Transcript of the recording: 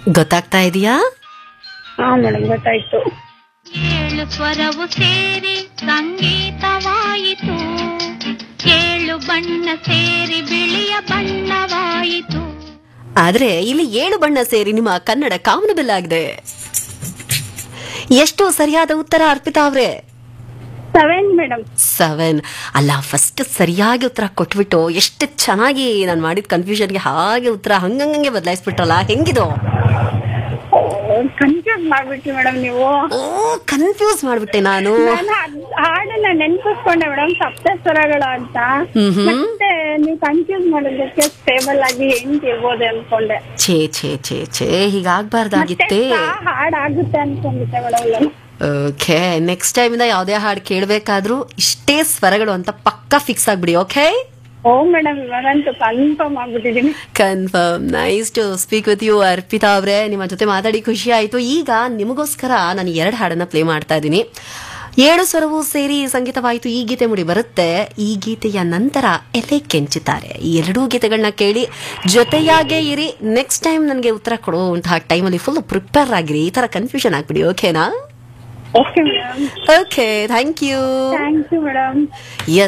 ಗೊತ್ತಾಗ್ತಾ ಇದೆಯಾ ಹಾ ಮೇಡಮ್ ಗೊತ್ತಾಯ್ತು ಏಳು ಸ್ವರವು ಸೇರಿ ಸಂಗೀತವಾಯಿತು ಏಳು ಬಣ್ಣ ಸೇರಿ ಬಿಳಿಯ ಬಣ್ಣವಾಯಿತು ಆದ್ರೆ ಇಲ್ಲಿ ಏಳು ಬಣ್ಣ ಸೇರಿ ನಿಮ್ಮ ಕನ್ನಡ ಕಾಮನಬಿಲ್ ಆಗಿದೆ ಎಷ್ಟು ಸರಿಯಾದ ಉತ್ತರ ಅರ್ಪಿತಾ ಅವ್ರೆ ಸೆವೆನ್ ಮೇಡಮ್ ಸೆವೆನ್ ಅಲ್ಲ ಫಸ್ಟ್ ಸರಿಯಾಗಿ ಉತ್ತರ ಕೊಟ್ಬಿಟ್ಟು ಎಷ್ಟು ಚೆನ್ನಾಗಿ ನಾನು ಮಾಡಿದ ಕನ್ಫ್ಯೂಷನ್ಗೆ ಹಾಗೆ ಉತ್ತರ ಹಂಗಂಗೆ ಬದಲಾಯಿಸ್ಬಿಟ್ರಲ್ಲ ಹೆಂಗಿದು ಕನ್ಫ್ಯೂಸ್ ಮಾಡ್ಬಿಟ್ರಿ ಮೇಡಮ್ ನೀವು ಓ ಕನ್ಫ್ಯೂಸ್ ಮಾಡ್ಬಿಟ್ಟೆ ನಾನು ನಾನು ಅದ್- ಹಾಡನ್ನ ನೆನ್ಪಿಸ್ಕೊಂಡೆ ಮೇಡಮ್ ಸಪ್ತಸ್ವರಗಳು ಅಂತ ಹ್ಮ್ ಹ್ಮ್. ಮತ್ತೆ ನೀವು ಕನ್ಫ್ಯೂಸ್ ಮಾಡೋದಕ್ಕೆ ಸ್ಟೇಬಲ್ ಆಗಿ ಹೆಂಗ್ ಇರ್ಬೋದು ಅನ್ಕೊಂಡೆ ಛೇ ಛೇ ಛೇ ಛೇ ಮತ್ತೆ ಹೀಗಾಗ್ಬಾರ್ದಾಗಿತ್ತೇ ಹಾಡ್ ಆಗುತ್ತೆ ಅನ್ಕೊಂಡ್ಬಿಟ್ಟೆ ಮೇಡಮ್ ಓಕೆ ನೆಕ್ಸ್ಟ್ ಟೈಮ್ ಇಂದ ಯಾವ್ದೇ ಹಾಡು ಕೇಳಬೇಕಾದ್ರೂ ಇಷ್ಟೇ ಸ್ವರಗಳು ಅಂತ ಪಕ್ಕಾ ಫಿಕ್ಸ್ ಆಗ್ಬಿಡಿ ಓಕೆ ಓ ಮೇಡಮ್ ಇವಾಗಂತೂ ಕನ್ಫರ್ಮ್ ಆಗ್ಬಿಟ್ಟಿದೀನಿ confirm nice to speak with you Arpita ಅವರೇ ನಿಮ್ಮ ಜೊತೆ ಮಾತಾಡಿ ಖುಷಿ ಆಯ್ತು ಈಗ ನಿಮಗೋಸ್ಕರ ನಾನು ಎರಡು ಹಾಡನ್ನ ಪ್ಲೇ ಮಾಡ್ತಾ ಇದ್ದೀನಿ ಏಳು ಸ್ವರವು ಸೇರಿ ಸಂಗೀತವಾಯಿತು ಈ ಗೀತೆ ಮುಡಿ ಬರುತ್ತೆ ಈ ಗೀತೆಯ ನಂತರ ಎಲೆ ಕೆಂಚುತ್ತಾರೆ ಈ ಎರಡೂ ಗೀತೆಗಳನ್ನ ಕೇಳಿ ಜೊತೆಯಾಗೇ ಇರಿ ನೆಕ್ಸ್ಟ್ ಟೈಮ್ ನನಗೆ ಉತ್ತರ ಕೊಡುವಂತಹ ಟೈಮಲ್ಲಿ ಫುಲ್ ಪ್ರಿಪೇರ್ ಆಗಿರಿ ಈ ತರ ಕನ್ಫ್ಯೂಷನ್ ಆಗ್ಬಿಡಿ ಓಕೆನಾ okay madam okay thank you thank you madam